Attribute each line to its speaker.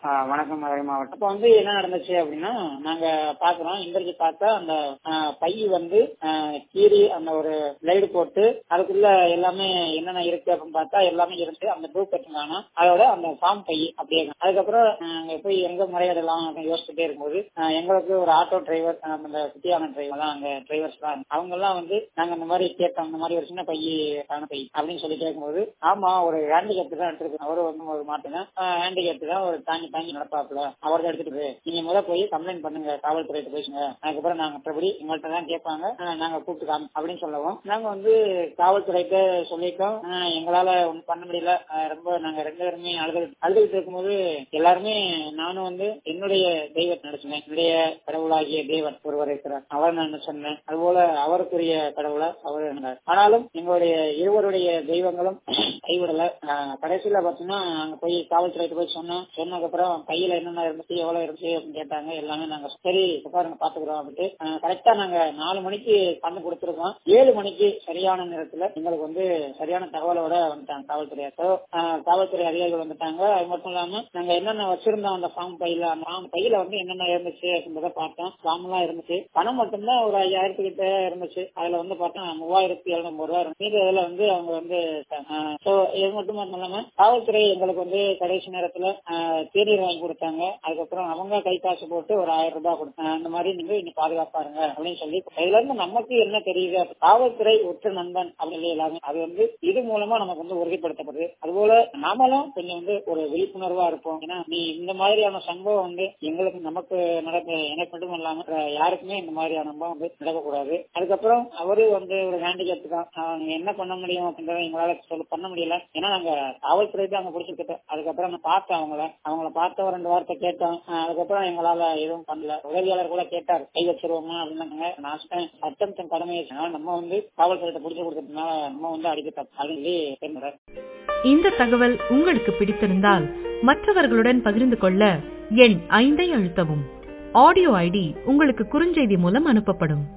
Speaker 1: ஆ, வணக்கம் மதுரை மாவட்டம் இப்போ வந்து என்ன நடந்துச்சு அப்படின்னா நாங்க பாக்குறோம் இன்றைக்கு பார்த்தா அந்த ஆ, பை வந்து ஆ, கீறி அந்த ஒரு பிளைடு போட்டு அதுக்குள்ள எல்லாமே என்னென்ன இருக்கு அப்படின்னு பார்த்தா எல்லாமே இருக்கு அந்த ப்ரூஃப் கட்டுங்கானா அதோட அந்த ஃபார்ம் பை அப்படியே இருக்கு. அதுக்கப்புறம் நாங்க போய் எங்க முறையிடலாம் அப்படின்னு யோசிச்சுட்டே இருக்கும்போது ஆ, எங்களுக்கு ஒரு ஆட்டோ டிரைவர் அந்த குட்டியான டிரைவர் தான் அங்க டிரைவர்ஸ் தான் அவங்க எல்லாம் வந்து நாங்க இந்த மாதிரி கேட்டோம் இந்த மாதிரி ஒரு சின்ன பை காண பை அப்படின்னு சொல்லி கேட்கும்போது ஆமா ஒரு ஹேண்டிகேப் தான் எடுத்துருக்கு அவரு வந்து ஒரு மாட்டுங்க ஹேண்டிகேப் தான் ஒரு தாங்கி தாங்கி நடப்பாப்புல அவர்தான் எடுத்துட்டு போய் நீங்க முத போய் கம்ப்ளைண்ட் பண்ணுங்க காவல்துறையிட்ட பேசுங்க அதுக்கப்புறம் நாங்க மற்றபடி எங்கள்கிட்ட தான் கேட்பாங்க ஆஹ் நாங்க கூப்பிட்டு காமி அப்படின்னு சொல்லவும் நாங்க வந்து காவல்துறையிட்ட சொல்லிட்டோம் ஆஹ் எங்களால ஒண்ணும் பண்ண முடியல ஆஹ் ரொம்ப நாங்க ரெண்டு பேருமே அழுது அழுதுகிட்டு இருக்கும்போது எல்லாருமே நானும் வந்து என்னுடைய தெய்வத்தை நினைச்சேன் என்னுடைய கடவுளாகிய தேவன் ஒருவர் இருக்கிறார் அவர் நான் சொன்னேன் அதுபோல அவருக்குரிய கடவுளை அவர் இருந்தார் ஆனாலும் எங்களுடைய இருவருடைய தெய்வங்களும் கைவிடல ஆஹ் கடைசியில பாத்தீங்கன்னா அங்க போய் காவல்துறைக்கு போய் சொன்னோம் சொன்னதுக்கு அப்புறம் கையில என்னென்ன இருந்துச்சு எவ்வளவு இருந்துச்சு அப்படின்னு கேட்டாங்க எல்லாமே நாங்க சரி இப்ப பாருங்க பாத்துக்கிறோம் அப்படின்ட்டு கரெக்டா நாங்க நாலு மணிக்கு பண்ணு கொடுத்துருக்கோம் ஏழு மணிக்கு சரியான நேரத்துல எங்களுக்கு வந்து சரியான தகவலோட வந்துட்டாங்க காவல்துறை So, ஆஹ் காவல்துறை அதிகாரிகள் வந்துட்டாங்க அது மட்டும் இல்லாம நாங்க என்னென்ன வச்சிருந்தோம் அந்த ஃபார்ம் பையில அந்த ஃபார்ம் பையில வந்து என்னென்ன இருந்துச்சு அப்படின்றத பார்த்தோம் ஃபார்ம் எல்லாம் இருந்துச்சு பணம் மட்டும்தான் ஒரு ஐயாயிரத்துக்கிட்ட இருந்துச்சு அதுல வந்து பார்த்தா மூவாயிரத்தி எழுநூறு ரூபா இருந்துச்சு மீதி அதுல வந்து அவங்க வந்து சோ இது மட்டும் இல்லாம காவல்துறை எங்களுக்கு வந்து கடைசி நேரத்துல ஆஹ், தேநீர் வாங்கி கொடுத்தாங்க அதுக்கப்புறம் அவங்க கை காசு போட்டு ஒரு ஆயிரம் ரூபாய் கொடுத்தாங்க அந்த மாதிரி நீங்க இன்னும் பாதுகாப்பா இருங்க அப்படின்னு சொல்லி இதுல இருந்து நமக்கு என்ன தெரியுது அப்ப காவல்துறை ஒற்று நண்பன் அப்படின்னு எல்லாமே அது வந்து இது மூலமா நமக்கு வந்து உறுதிப்படுத்தப்படுது அதுபோல நாமளும் கொஞ்சம் வந்து ஒரு விழிப்புணர்வா இருப்போம் ஏன்னா நீ இந்த மாதிரியான சம்பவம் வந்து எங்களுக்கு நமக்கு நடக்க எனக்கு மட்டும் இல்லாம வேற யாருக்குமே இந்த மாதிரியான சம்பவம் வந்து நடக்கக்கூடாது அதுக்கப்புறம் அவரு வந்து ஒரு ஹேண்டிகேப் தான் ஆஹ் நீங்க என்ன பண்ண முடியும் அப்படின்றத எங்களால சொல்ல பண்ண முடியல ஏன்னா நாங்க காவல்துறை தான் அங்க பிடிச்சிருக்கோம் அதுக்கப்புறம் நான் பார்த்தேன் அவங்கள அவங்கள பார்த்த ஒரு ரெண்டு வார்த்தை கேட்டோம் ஆஹ் அதுக்கப்புறம் எங்களால எதுவும் பண்ணல உதவியாளர் கூட கேட்டார் கை வச்சிருவோமா அப்படின்னு நான் சொன்னேன் சட்டம் தன் கடமையை செய்யணும். நம்ம வந்து காவல்துறையிட்ட பிடிச்சு கொடுத்ததுனால நம்ம வந்து அடிக்க தப்பு அப்படின்னு சொல்லி தெரிஞ்சுறேன்
Speaker 2: இந்த தகவல் உங்களுக்கு பிடித்திருந்தால் மற்றவர்களுடன் பகிர்ந்து கொள்ள எண் ஐந்தை அழுத்தவும் ஆடியோ ஐடி உங்களுக்கு குறுஞ்செய்தி மூலம் அனுப்பப்படும்